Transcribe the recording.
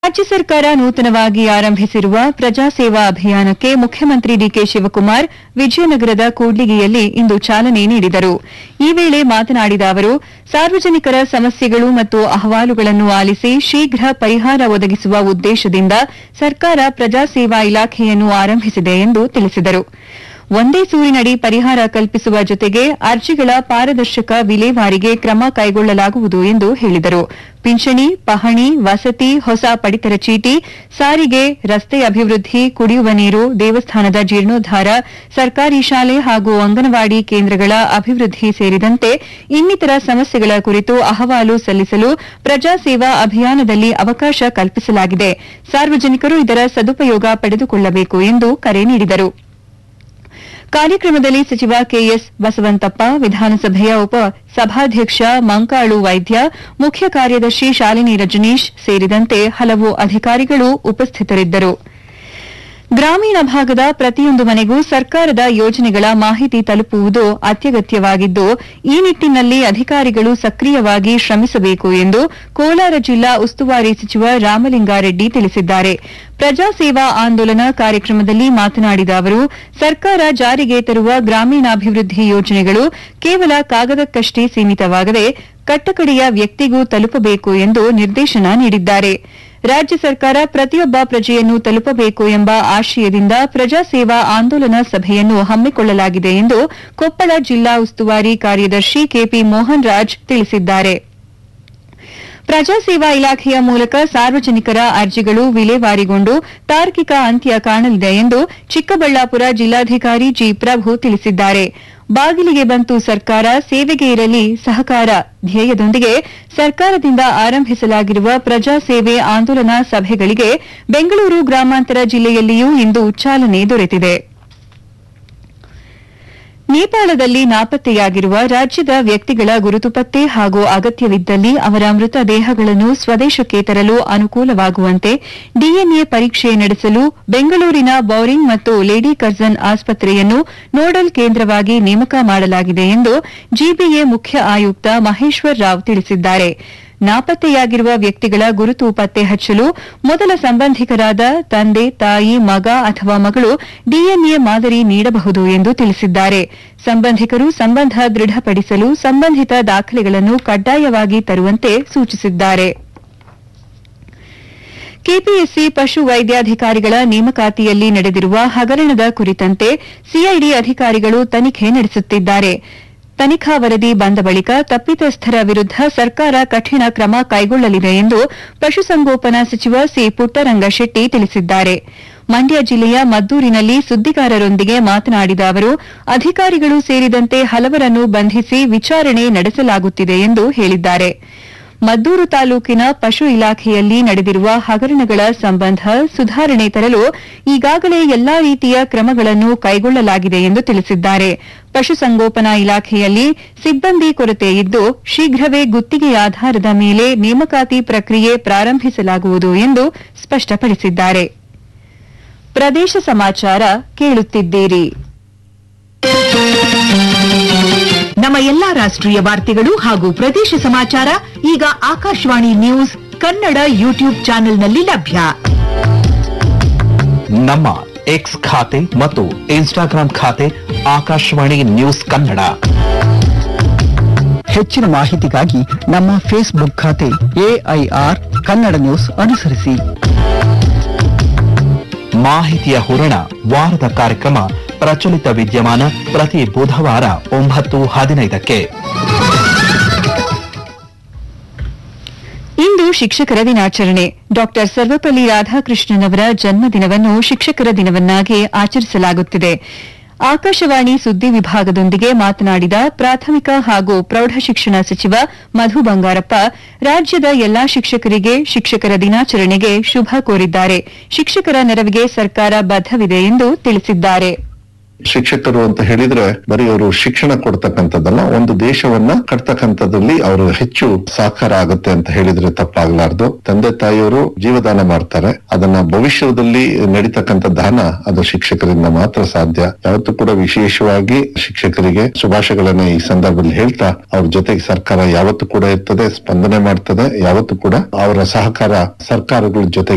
ರಾಜ್ಯ ಸರ್ಕಾರ ನೂತನವಾಗಿ ಆರಂಭಿಸಿರುವ ಪ್ರಜಾಸೇವಾ ಅಭಿಯಾನಕ್ಕೆ ಮುಖ್ಯಮಂತ್ರಿ ಡಿಕೆ ಶಿವಕುಮಾರ್ ವಿಜಯನಗರದ ಕೂಡ್ಲಿಗಿಯಲ್ಲಿ ಇಂದು ಚಾಲನೆ ನೀಡಿದರು ಈ ವೇಳೆ ಮಾತನಾಡಿದ ಅವರು ಸಾರ್ವಜನಿಕರ ಸಮಸ್ಯೆಗಳು ಮತ್ತು ಅಹವಾಲುಗಳನ್ನು ಆಲಿಸಿ ಶೀಘ್ರ ಪರಿಹಾರ ಒದಗಿಸುವ ಉದ್ದೇಶದಿಂದ ಸರ್ಕಾರ ಪ್ರಜಾಸೇವಾ ಇಲಾಖೆಯನ್ನು ಆರಂಭಿಸಿದೆ ಎಂದು ತಿಳಿಸಿದರು ಒಂದೇ ಸೂರಿನಡಿ ಪರಿಹಾರ ಕಲ್ಪಿಸುವ ಜೊತೆಗೆ ಅರ್ಜಿಗಳ ಪಾರದರ್ಶಕ ವಿಲೇವಾರಿಗೆ ಕ್ರಮ ಕೈಗೊಳ್ಳಲಾಗುವುದು ಎಂದು ಹೇಳಿದರು ಪಿಂಚಣಿ ಪಹಣಿ ವಸತಿ ಹೊಸ ಪಡಿತರ ಚೀಟಿ ಸಾರಿಗೆ ರಸ್ತೆ ಅಭಿವೃದ್ಧಿ ಕುಡಿಯುವ ನೀರು ದೇವಸ್ಥಾನದ ಜೀರ್ಣೋದ್ಧಾರ ಸರ್ಕಾರಿ ಶಾಲೆ ಹಾಗೂ ಅಂಗನವಾಡಿ ಕೇಂದ್ರಗಳ ಅಭಿವೃದ್ಧಿ ಸೇರಿದಂತೆ ಇನ್ನಿತರ ಸಮಸ್ಯೆಗಳ ಕುರಿತು ಅಹವಾಲು ಸಲ್ಲಿಸಲು ಪ್ರಜಾಸೇವಾ ಅಭಿಯಾನದಲ್ಲಿ ಅವಕಾಶ ಕಲ್ಪಿಸಲಾಗಿದೆ ಸಾರ್ವಜನಿಕರು ಇದರ ಸದುಪಯೋಗ ಪಡೆದುಕೊಳ್ಳಬೇಕು ಎಂದು ಕರೆ ನೀಡಿದರು ಕಾರ್ಯಕ್ರಮದಲ್ಲಿ ಸಚಿವ ಕೆಎಸ್ ಬಸವಂತಪ್ಪ ವಿಧಾನಸಭೆಯ ಉಪ ಸಭಾಧ್ಯಕ್ಷ ಮಂಕಾಳು ವೈದ್ಯ ಮುಖ್ಯ ಕಾರ್ಯದರ್ಶಿ ಶಾಲಿನಿ ರಜನೀಶ್ ಸೇರಿದಂತೆ ಹಲವು ಅಧಿಕಾರಿಗಳು ಉಪಸ್ಥಿತರಿದ್ದರು ಗ್ರಾಮೀಣ ಭಾಗದ ಪ್ರತಿಯೊಂದು ಮನೆಗೂ ಸರ್ಕಾರದ ಯೋಜನೆಗಳ ಮಾಹಿತಿ ತಲುಪುವುದು ಅತ್ಯಗತ್ಯವಾಗಿದ್ದು ಈ ನಿಟ್ಟಿನಲ್ಲಿ ಅಧಿಕಾರಿಗಳು ಸಕ್ರಿಯವಾಗಿ ಶ್ರಮಿಸಬೇಕು ಎಂದು ಕೋಲಾರ ಜಿಲ್ಲಾ ಉಸ್ತುವಾರಿ ಸಚಿವ ರಾಮಲಿಂಗಾರೆಡ್ಡಿ ತಿಳಿಸಿದ್ದಾರೆ ಪ್ರಜಾಸೇವಾ ಆಂದೋಲನ ಕಾರ್ಯಕ್ರಮದಲ್ಲಿ ಮಾತನಾಡಿದ ಅವರು ಸರ್ಕಾರ ಜಾರಿಗೆ ತರುವ ಗ್ರಾಮೀಣಾಭಿವೃದ್ಧಿ ಯೋಜನೆಗಳು ಕೇವಲ ಕಾಗದಕ್ಕಷ್ಟೇ ಸೀಮಿತವಾಗದೆ ಕಟ್ಟಕಡೆಯ ವ್ಯಕ್ತಿಗೂ ತಲುಪಬೇಕು ಎಂದು ನಿರ್ದೇಶನ ನೀಡಿದ್ದಾರೆ ರಾಜ್ಯ ಸರ್ಕಾರ ಪ್ರತಿಯೊಬ್ಬ ಪ್ರಜೆಯನ್ನು ತಲುಪಬೇಕು ಎಂಬ ಆಶಯದಿಂದ ಪ್ರಜಾಸೇವಾ ಆಂದೋಲನ ಸಭೆಯನ್ನು ಹಮ್ಮಿಕೊಳ್ಳಲಾಗಿದೆ ಎಂದು ಕೊಪ್ಪಳ ಜಿಲ್ಲಾ ಉಸ್ತುವಾರಿ ಕಾರ್ಯದರ್ಶಿ ಕೆಪಿ ಮೋಹನ್ ರಾಜ್ ತಿಳಿಸಿದ್ದಾರೆ ಪ್ರಜಾಸೇವಾ ಇಲಾಖೆಯ ಮೂಲಕ ಸಾರ್ವಜನಿಕರ ಅರ್ಜಿಗಳು ವಿಲೇವಾರಿಗೊಂಡು ತಾರ್ಕಿಕ ಅಂತ್ಯ ಕಾಣಲಿದೆ ಎಂದು ಚಿಕ್ಕಬಳ್ಳಾಪುರ ಜಿಲ್ಲಾಧಿಕಾರಿ ಜಿ ಪ್ರಭು ತಿಳಿಸಿದ್ದಾರೆ ಬಾಗಿಲಿಗೆ ಬಂತು ಸರ್ಕಾರ ಸೇವೆಗೆ ಇರಲಿ ಸಹಕಾರ ಧ್ಯೇಯದೊಂದಿಗೆ ಸರ್ಕಾರದಿಂದ ಆರಂಭಿಸಲಾಗಿರುವ ಪ್ರಜಾಸೇವೆ ಆಂದೋಲನ ಸಭೆಗಳಿಗೆ ಬೆಂಗಳೂರು ಗ್ರಾಮಾಂತರ ಜಿಲ್ಲೆಯಲ್ಲಿಯೂ ಇಂದು ಚಾಲನೆ ದೊರೆತಿದೆ ನೇಪಾಳದಲ್ಲಿ ನಾಪತ್ತೆಯಾಗಿರುವ ರಾಜ್ಯದ ವ್ಯಕ್ತಿಗಳ ಗುರುತು ಪತ್ತೆ ಹಾಗೂ ಅಗತ್ಯವಿದ್ದಲ್ಲಿ ಅವರ ಮೃತ ದೇಹಗಳನ್ನು ಸ್ವದೇಶಕ್ಕೆ ತರಲು ಅನುಕೂಲವಾಗುವಂತೆ ಡಿಎನ್ಎ ಪರೀಕ್ಷೆ ನಡೆಸಲು ಬೆಂಗಳೂರಿನ ಬೌರಿಂಗ್ ಮತ್ತು ಲೇಡಿ ಕರ್ಜನ್ ಆಸ್ಪತ್ರೆಯನ್ನು ನೋಡಲ್ ಕೇಂದ್ರವಾಗಿ ನೇಮಕ ಮಾಡಲಾಗಿದೆ ಎಂದು ಜಿಬಿಎ ಮುಖ್ಯ ಆಯುಕ್ತ ಮಹೇಶ್ವರ್ ರಾವ್ ತಿಳಿಸಿದ್ದಾರೆ ನಾಪತ್ತೆಯಾಗಿರುವ ವ್ಯಕ್ತಿಗಳ ಗುರುತು ಪತ್ತೆ ಹಚ್ಚಲು ಮೊದಲ ಸಂಬಂಧಿಕರಾದ ತಂದೆ ತಾಯಿ ಮಗ ಅಥವಾ ಮಗಳು ಡಿಎನ್ಎ ಮಾದರಿ ನೀಡಬಹುದು ಎಂದು ತಿಳಿಸಿದ್ದಾರೆ ಸಂಬಂಧಿಕರು ಸಂಬಂಧ ದೃಢಪಡಿಸಲು ಸಂಬಂಧಿತ ದಾಖಲೆಗಳನ್ನು ಕಡ್ಡಾಯವಾಗಿ ತರುವಂತೆ ಸೂಚಿಸಿದ್ದಾರೆ ಕೆಪಿಎಸ್ಸಿ ಪಶು ವೈದ್ಯಾಧಿಕಾರಿಗಳ ನೇಮಕಾತಿಯಲ್ಲಿ ನಡೆದಿರುವ ಹಗರಣದ ಕುರಿತಂತೆ ಸಿಐಡಿ ಅಧಿಕಾರಿಗಳು ತನಿಖೆ ನಡೆಸುತ್ತಿದ್ದಾರೆ ತನಿಖಾ ವರದಿ ಬಂದ ಬಳಿಕ ತಪ್ಪಿತಸ್ಥರ ವಿರುದ್ದ ಸರ್ಕಾರ ಕಠಿಣ ಕ್ರಮ ಕೈಗೊಳ್ಳಲಿದೆ ಎಂದು ಪಶುಸಂಗೋಪನಾ ಸಚಿವ ಸಿ ಪುಟ್ಟರಂಗಶೆಟ್ಟಿ ತಿಳಿಸಿದ್ದಾರೆ ಮಂಡ್ಯ ಜಿಲ್ಲೆಯ ಮದ್ದೂರಿನಲ್ಲಿ ಸುದ್ದಿಗಾರರೊಂದಿಗೆ ಮಾತನಾಡಿದ ಅವರು ಅಧಿಕಾರಿಗಳು ಸೇರಿದಂತೆ ಹಲವರನ್ನು ಬಂಧಿಸಿ ವಿಚಾರಣೆ ನಡೆಸಲಾಗುತ್ತಿದೆ ಎಂದು ಹೇಳಿದ್ದಾರೆ ಮದ್ದೂರು ತಾಲೂಕಿನ ಪಶು ಇಲಾಖೆಯಲ್ಲಿ ನಡೆದಿರುವ ಹಗರಣಗಳ ಸಂಬಂಧ ಸುಧಾರಣೆ ತರಲು ಈಗಾಗಲೇ ಎಲ್ಲಾ ರೀತಿಯ ಕ್ರಮಗಳನ್ನು ಕೈಗೊಳ್ಳಲಾಗಿದೆ ಎಂದು ತಿಳಿಸಿದ್ದಾರೆ ಪಶುಸಂಗೋಪನಾ ಇಲಾಖೆಯಲ್ಲಿ ಸಿಬ್ಬಂದಿ ಕೊರತೆ ಇದ್ದು ಶೀಘ್ರವೇ ಗುತ್ತಿಗೆ ಆಧಾರದ ಮೇಲೆ ನೇಮಕಾತಿ ಪ್ರಕ್ರಿಯೆ ಪ್ರಾರಂಭಿಸಲಾಗುವುದು ಎಂದು ಸ್ಪಷ್ಟಪಡಿಸಿದ್ದಾರೆ ಪ್ರದೇಶ ಸಮಾಚಾರ ಕೇಳುತ್ತಿದ್ದೀರಿ ನಮ್ಮ ಎಲ್ಲಾ ರಾಷ್ಟ್ರೀಯ ವಾರ್ತೆಗಳು ಹಾಗೂ ಪ್ರದೇಶ ಸಮಾಚಾರ ಈಗ ಆಕಾಶವಾಣಿ ನ್ಯೂಸ್ ಕನ್ನಡ ಯೂಟ್ಯೂಬ್ ಚಾನೆಲ್ನಲ್ಲಿ ಲಭ್ಯ ನಮ್ಮ ಎಕ್ಸ್ ಖಾತೆ ಮತ್ತು ಇನ್ಸ್ಟಾಗ್ರಾಂ ಖಾತೆ ಆಕಾಶವಾಣಿ ನ್ಯೂಸ್ ಕನ್ನಡ ಹೆಚ್ಚಿನ ಮಾಹಿತಿಗಾಗಿ ನಮ್ಮ ಫೇಸ್ಬುಕ್ ಖಾತೆ ಎಐಆರ್ ಕನ್ನಡ ನ್ಯೂಸ್ ಅನುಸರಿಸಿ ಮಾಹಿತಿಯ ಹೂರಣ ವಾರದ ಕಾರ್ಯಕ್ರಮ ಪ್ರಚಲಿತ ವಿದ್ಯಮಾನ ಪ್ರತಿ ಬುಧವಾರ ಒಂಬತ್ತು ಹದಿನೈದಕ್ಕೆ ಇಂದು ಶಿಕ್ಷಕರ ದಿನಾಚರಣೆ ಡಾಕ್ಟರ್ ಸರ್ವಪಲ್ಲಿ ರಾಧಾಕೃಷ್ಣನ್ ಅವರ ಜನ್ಮದಿನವನ್ನು ಶಿಕ್ಷಕರ ದಿನವನ್ನಾಗಿ ಆಚರಿಸಲಾಗುತ್ತಿದೆ ಆಕಾಶವಾಣಿ ಸುದ್ದಿ ವಿಭಾಗದೊಂದಿಗೆ ಮಾತನಾಡಿದ ಪ್ರಾಥಮಿಕ ಹಾಗೂ ಪ್ರೌಢಶಿಕ್ಷಣ ಸಚಿವ ಮಧು ಬಂಗಾರಪ್ಪ ರಾಜ್ಯದ ಎಲ್ಲಾ ಶಿಕ್ಷಕರಿಗೆ ಶಿಕ್ಷಕರ ದಿನಾಚರಣೆಗೆ ಶುಭ ಕೋರಿದ್ದಾರೆ ಶಿಕ್ಷಕರ ನೆರವಿಗೆ ಸರ್ಕಾರ ಬದ್ದವಿದೆ ಎಂದು ತಿಳಿಸಿದ್ದಾರೆ ಶಿಕ್ಷಕರು ಅಂತ ಹೇಳಿದ್ರೆ ಬರೀ ಅವರು ಶಿಕ್ಷಣ ಕೊಡ್ತಕ್ಕಂಥದ್ದಲ್ಲ ಒಂದು ದೇಶವನ್ನ ಕಟ್ತಕ್ಕಂಥದ್ದಲ್ಲಿ ಅವರು ಹೆಚ್ಚು ಸಹಕಾರ ಆಗುತ್ತೆ ಅಂತ ಹೇಳಿದ್ರೆ ತಪ್ಪಾಗ್ಲಾರ್ದು ತಂದೆ ತಾಯಿಯವರು ಜೀವದಾನ ಮಾಡ್ತಾರೆ ಅದನ್ನ ಭವಿಷ್ಯದಲ್ಲಿ ನಡೀತಕ್ಕಂಥ ದಾನ ಅದು ಶಿಕ್ಷಕರಿಂದ ಮಾತ್ರ ಸಾಧ್ಯ ಯಾವತ್ತೂ ಕೂಡ ವಿಶೇಷವಾಗಿ ಶಿಕ್ಷಕರಿಗೆ ಶುಭಾಶಯಗಳನ್ನ ಈ ಸಂದರ್ಭದಲ್ಲಿ ಹೇಳ್ತಾ ಅವ್ರ ಜೊತೆಗೆ ಸರ್ಕಾರ ಯಾವತ್ತೂ ಕೂಡ ಇರ್ತದೆ ಸ್ಪಂದನೆ ಮಾಡ್ತದೆ ಯಾವತ್ತೂ ಕೂಡ ಅವರ ಸಹಕಾರ ಸರ್ಕಾರಗಳ ಜೊತೆಗೆ